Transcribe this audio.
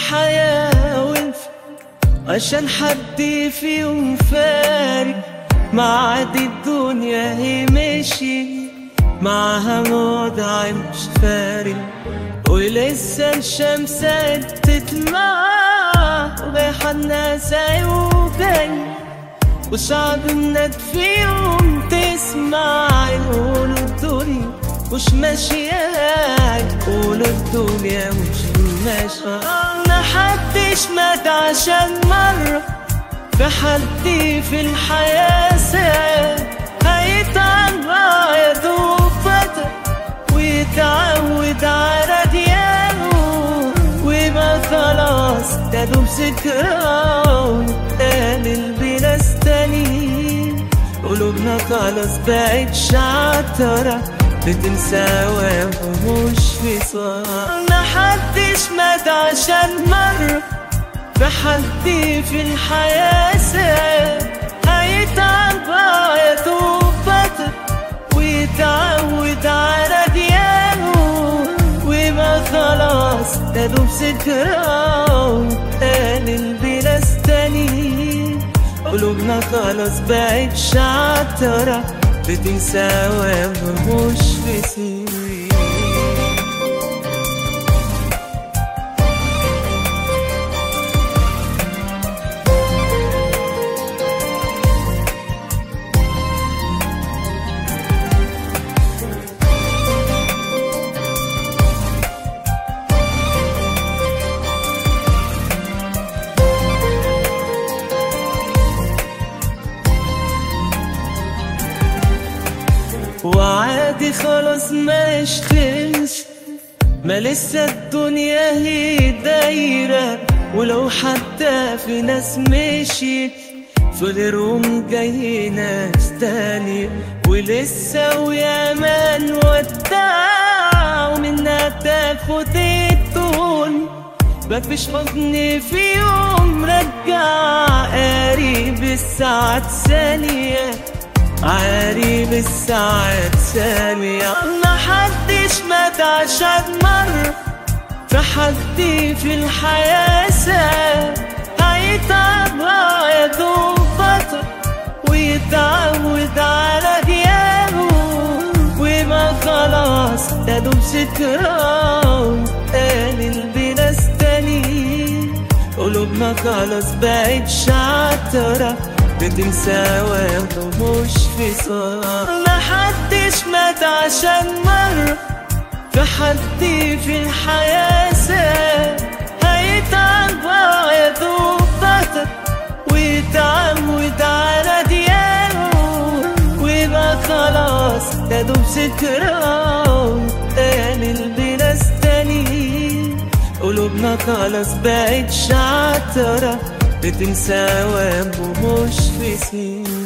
الحياة والف عشان حد فيهم فارق معاد الدنيا هي مشي معها وضع مش فارق ولسه الشمس تطلع ورايحة الناس عيوبي وشعب الند فيهم تسمع يقولوا الدنيا مش ماشية يقولوا الدنيا مش ماشية ما حدش مات عشان مرة في حد في الحياة ساعة هيتعب يا دوب فترة ويتعود على ديانه وما خلاص تدوم سكران قال بناس تانيين قلوبنا خلاص بقت شعترة بتنسى ومش في صار ما حدش مات عشان مرة في حد في الحياة ساعة هيتعب يا دوب فترة ويتعود على ديانه وما خلاص تدوب سكران قال البناس تانيين قلوبنا خلاص بقت شعترة بتنسى ومش في سنين وعادي خلاص ما اشتمش ما لسه الدنيا هي دايرة ولو حتى في ناس مشيت في غيرهم جاي ناس تاني ولسه ويا ما نودع ومنها تاخد الدون مفيش حضن في يوم رجع قريب الساعات ثانية عاري الساعات ثانية ما حدش مات عشان مر في حد في الحياة ساعة هيتعب يا دوب فترة ويتعود على غيابه وما خلاص تدوب سكران قال البناس تانيين قلوبنا خلاص بقت شعترة بتنسى ومش في صار ما حدش مات عشان مرة في حد في الحياة ساعة هيتعب يا دوب فترة ويتعود على ديانه وما خلاص تدوب سكران قال البناس تانيين قلوبنا خلاص بقت شعترة بتنسى ومش في سنين